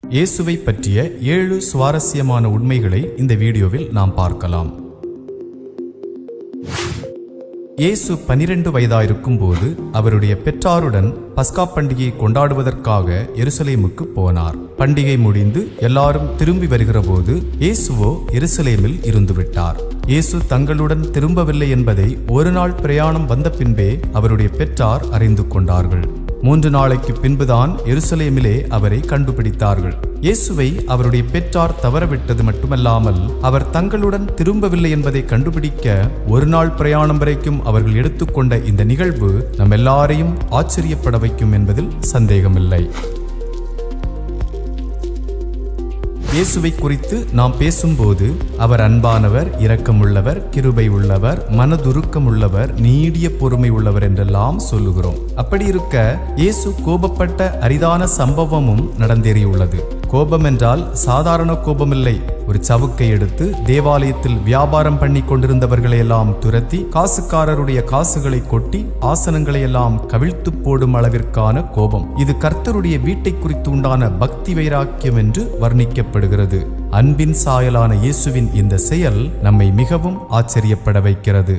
இயேசுவை பற்றிய ஏழு சுவாரஸ்யமான உண்மைகளை இந்த வீடியோவில் நாம் பார்க்கலாம் இயேசு பனிரெண்டு வயதாயிருக்கும் போது அவருடைய பெற்றாருடன் பஸ்கா பண்டிகையை கொண்டாடுவதற்காக எருசலேமுக்கு போனார் பண்டிகை முடிந்து எல்லாரும் திரும்பி வருகிற போது இயேசுவோ எருசலேமில் இருந்துவிட்டார் இயேசு தங்களுடன் திரும்பவில்லை என்பதை ஒரு நாள் பிரயாணம் வந்த பின்பே அவருடைய பெற்றார் அறிந்து கொண்டார்கள் மூன்று நாளைக்கு பின்புதான் எருசலேமிலே அவரை கண்டுபிடித்தார்கள் இயேசுவை அவருடைய பெற்றார் தவறவிட்டது மட்டுமல்லாமல் அவர் தங்களுடன் திரும்பவில்லை என்பதை கண்டுபிடிக்க ஒரு நாள் பிரயாணம் வரைக்கும் அவர்கள் எடுத்துக்கொண்ட இந்த நிகழ்வு நம் எல்லாரையும் ஆச்சரியப்பட வைக்கும் என்பதில் சந்தேகமில்லை இயேசுவை குறித்து நாம் பேசும்போது அவர் அன்பானவர் இரக்கமுள்ளவர் கிருபை உள்ளவர் மனதுருக்கம் உள்ளவர் நீடிய பொறுமை உள்ளவர் என்றெல்லாம் சொல்லுகிறோம் அப்படி இருக்க இயேசு கோபப்பட்ட அரிதான சம்பவமும் நடந்தேறியுள்ளது கோபம் என்றால் சாதாரண கோபமில்லை ஒரு சவுக்கை எடுத்து தேவாலயத்தில் வியாபாரம் பண்ணி கொண்டிருந்தவர்களை எல்லாம் துரத்தி காசுக்காரருடைய காசுகளை கொட்டி ஆசனங்களை எல்லாம் கவிழ்த்து போடும் அளவிற்கான கோபம் இது கர்த்தருடைய வீட்டை குறித்து உண்டான பக்தி வைராக்கியம் என்று வர்ணிக்கப்படுகிறது அன்பின் சாயலான இயேசுவின் இந்த செயல் நம்மை மிகவும் ஆச்சரியப்பட வைக்கிறது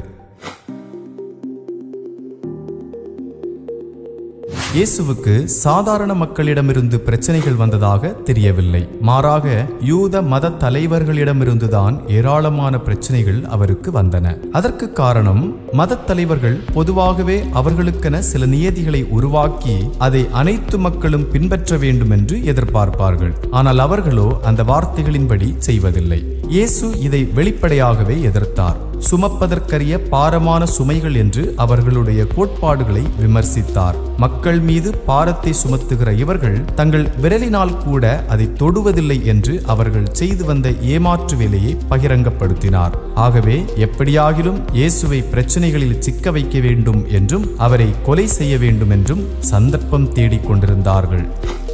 இயேசுவுக்கு சாதாரண மக்களிடமிருந்து பிரச்சனைகள் வந்ததாக தெரியவில்லை மாறாக யூத மத தலைவர்களிடமிருந்துதான் ஏராளமான பிரச்சனைகள் அவருக்கு வந்தன அதற்கு காரணம் மத தலைவர்கள் பொதுவாகவே அவர்களுக்கென சில நியதிகளை உருவாக்கி அதை அனைத்து மக்களும் பின்பற்ற வேண்டும் என்று எதிர்பார்ப்பார்கள் ஆனால் அவர்களோ அந்த வார்த்தைகளின்படி செய்வதில்லை இயேசு இதை வெளிப்படையாகவே எதிர்த்தார் சுமப்பதற்கரிய பாரமான சுமைகள் என்று அவர்களுடைய கோட்பாடுகளை விமர்சித்தார் மக்கள் மீது பாரத்தை சுமத்துகிற இவர்கள் தங்கள் விரலினால் கூட அதை தொடுவதில்லை என்று அவர்கள் செய்து வந்த ஏமாற்று வேலையை பகிரங்கப்படுத்தினார் ஆகவே எப்படியாகிலும் இயேசுவை பிரச்சனைகளில் சிக்க வைக்க வேண்டும் என்றும் அவரை கொலை செய்ய வேண்டும் என்றும் சந்தர்ப்பம் தேடிக் கொண்டிருந்தார்கள்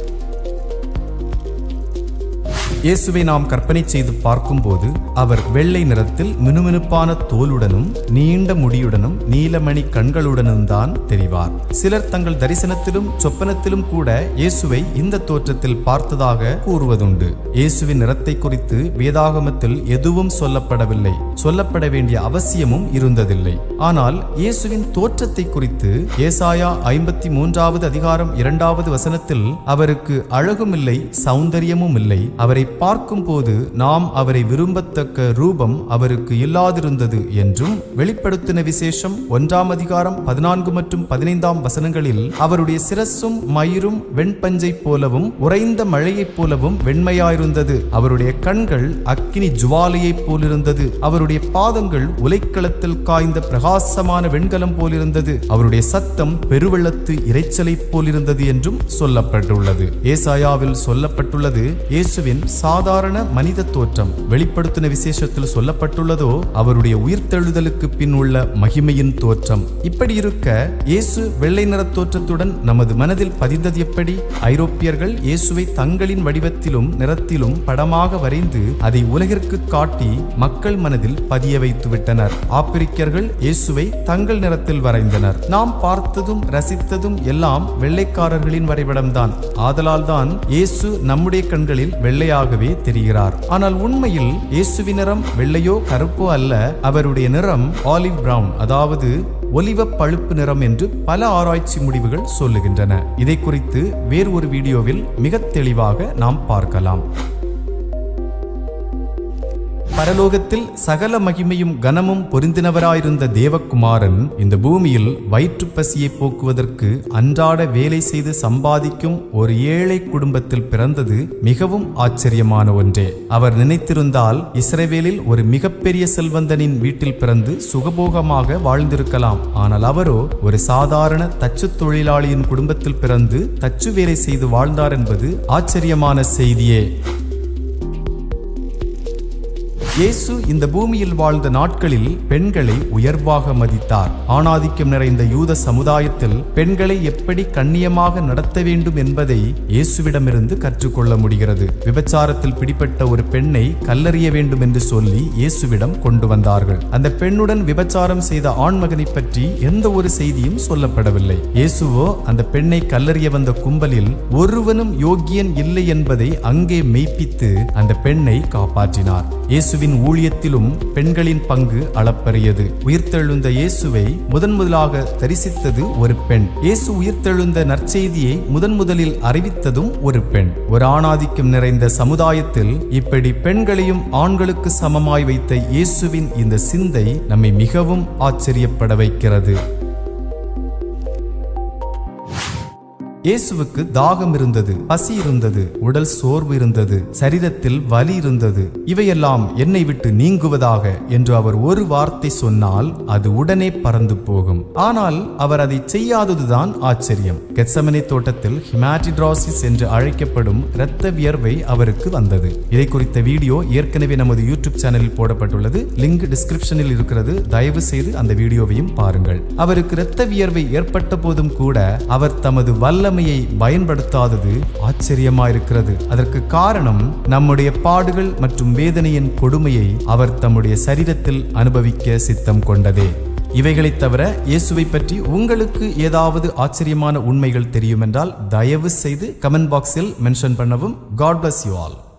இயேசுவை நாம் கற்பனை செய்து பார்க்கும்போது அவர் வெள்ளை நிறத்தில் மினுமினுப்பான தோலுடனும் நீண்ட முடியுடனும் நீலமணி கண்களுடனும் தான் தெரிவார் சிலர் தங்கள் தரிசனத்திலும் சொப்பனத்திலும் கூட இயேசுவை இந்த தோற்றத்தில் பார்த்ததாக கூறுவதுண்டு இயேசுவின் நிறத்தை குறித்து வேதாகமத்தில் எதுவும் சொல்லப்படவில்லை சொல்லப்பட வேண்டிய அவசியமும் இருந்ததில்லை ஆனால் இயேசுவின் தோற்றத்தை குறித்து ஏசாயா ஐம்பத்தி மூன்றாவது அதிகாரம் இரண்டாவது வசனத்தில் அவருக்கு அழகும் இல்லை சௌந்தரியமும் இல்லை அவரை பார்க்கும்போது நாம் அவரை விரும்பத்தக்க ரூபம் அவருக்கு இல்லாதிருந்தது என்றும் வெளிப்படுத்தின விசேஷம் ஒன்றாம் அதிகாரம் பதினான்கு மற்றும் பதினைந்தாம் வசனங்களில் அவருடைய சிரசும் மயிரும் வெண்பஞ்சை போலவும் உறைந்த மழையைப் போலவும் வெண்மையாயிருந்தது அவருடைய கண்கள் அக்கினி ஜுவாலையைப் போலிருந்தது அவருடைய பாதங்கள் உலைக்களத்தில் காய்ந்த பிரகாசமான வெண்கலம் போலிருந்தது அவருடைய சத்தம் பெருவெள்ளத்து இறைச்சலைப் போலிருந்தது என்றும் சொல்லப்பட்டுள்ளது ஏசாயாவில் சொல்லப்பட்டுள்ளது இயேசுவின் சாதாரண மனித தோற்றம் வெளிப்படுத்தின விசேஷத்தில் சொல்லப்பட்டுள்ளதோ அவருடைய உயிர்த்தெழுதலுக்கு பின் உள்ள மகிமையின் தோற்றம் இப்படி இருக்க இயேசு வெள்ளை நிற தோற்றத்துடன் நமது மனதில் பதிந்தது எப்படி ஐரோப்பியர்கள் இயேசுவை தங்களின் வடிவத்திலும் நிறத்திலும் படமாக வரைந்து அதை உலகிற்கு காட்டி மக்கள் மனதில் பதிய வைத்து விட்டனர் ஆப்பிரிக்கர்கள் இயேசுவை தங்கள் நிறத்தில் வரைந்தனர் நாம் பார்த்ததும் ரசித்ததும் எல்லாம் வெள்ளைக்காரர்களின் வரைபடம்தான் ஆதலால் தான் இயேசு நம்முடைய கண்களில் வெள்ளையாகவே தெரிகிறார் ஆனால் உண்மையில் இயேசுவின் நிறம் வெள்ளையோ கருப்போ அல்ல அவருடைய நிறம் ஆலிவ் பிரவுன் அதாவது ஒலிவ பழுப்பு நிறம் என்று பல ஆராய்ச்சி முடிவுகள் சொல்லுகின்றன இதை குறித்து வேறு ஒரு வீடியோவில் மிக தெளிவாக நாம் பார்க்கலாம் பரலோகத்தில் சகல மகிமையும் கனமும் பொருந்தினவராயிருந்த தேவகுமாரன் இந்த பூமியில் வயிற்றுப்பசியை போக்குவதற்கு அன்றாட வேலை செய்து சம்பாதிக்கும் ஒரு ஏழை குடும்பத்தில் பிறந்தது மிகவும் ஆச்சரியமான ஒன்றே அவர் நினைத்திருந்தால் இஸ்ரவேலில் ஒரு மிகப்பெரிய செல்வந்தனின் வீட்டில் பிறந்து சுகபோகமாக வாழ்ந்திருக்கலாம் ஆனால் அவரோ ஒரு சாதாரண தச்சு தொழிலாளியின் குடும்பத்தில் பிறந்து தச்சு வேலை செய்து வாழ்ந்தார் என்பது ஆச்சரியமான செய்தியே இயேசு இந்த பூமியில் வாழ்ந்த நாட்களில் பெண்களை உயர்வாக மதித்தார் ஆணாதிக்கம் நிறைந்த யூத சமுதாயத்தில் பெண்களை எப்படி கண்ணியமாக நடத்த வேண்டும் என்பதை இயேசுவிடமிருந்து கற்றுக்கொள்ள முடிகிறது விபச்சாரத்தில் பிடிப்பட்ட ஒரு பெண்ணை கல்லறிய வேண்டும் என்று சொல்லி இயேசுவிடம் கொண்டு வந்தார்கள் அந்த பெண்ணுடன் விபச்சாரம் செய்த ஆண்மகனை பற்றி எந்த ஒரு செய்தியும் சொல்லப்படவில்லை இயேசுவோ அந்த பெண்ணை கல்லறிய வந்த கும்பலில் ஒருவனும் யோக்கியன் இல்லை என்பதை அங்கே மெய்ப்பித்து அந்த பெண்ணை காப்பாற்றினார் இயேசுவின் ஊழியத்திலும் பெண்களின் பங்கு அளப்பரியது உயிர்த்தெழுந்த இயேசுவை முதன் முதலாக தரிசித்தது ஒரு பெண் இயேசு உயிர்த்தெழுந்த நற்செய்தியை முதன் முதலில் அறிவித்ததும் ஒரு பெண் ஒரு ஆணாதிக்கம் நிறைந்த சமுதாயத்தில் இப்படி பெண்களையும் ஆண்களுக்கு சமமாய் வைத்த இயேசுவின் இந்த சிந்தை நம்மை மிகவும் ஆச்சரியப்பட வைக்கிறது இயேசுவுக்கு தாகம் இருந்தது பசி இருந்தது உடல் சோர்வு இருந்தது சரீரத்தில் வலி இருந்தது இவையெல்லாம் என்னை விட்டு நீங்குவதாக என்று அவர் ஒரு வார்த்தை சொன்னால் அது உடனே பறந்து போகும் ஆனால் அவர் அதை செய்யாததுதான் ஆச்சரியம் கெட்சமனே தோட்டத்தில் ஹிமாட்டிட்ராசிஸ் என்று அழைக்கப்படும் இரத்த வியர்வை அவருக்கு வந்தது இதை குறித்த வீடியோ ஏற்கனவே நமது யூடியூப் சேனலில் போடப்பட்டுள்ளது லிங்க் டிஸ்கிரிப்ஷனில் இருக்கிறது தயவு செய்து அந்த வீடியோவையும் பாருங்கள் அவருக்கு இரத்த வியர்வை ஏற்பட்ட போதும் கூட அவர் தமது வல்ல வல்லமையை பயன்படுத்தாதது ஆச்சரியமாயிருக்கிறது அதற்கு காரணம் நம்முடைய பாடுகள் மற்றும் வேதனையின் கொடுமையை அவர் தம்முடைய சரீரத்தில் அனுபவிக்க சித்தம் கொண்டதே இவைகளைத் தவிர இயேசுவை பற்றி உங்களுக்கு ஏதாவது ஆச்சரியமான உண்மைகள் தெரியுமென்றால் தயவு செய்து கமெண்ட் பாக்ஸில் மென்ஷன் பண்ணவும் காட் பிளஸ் யூ ஆல்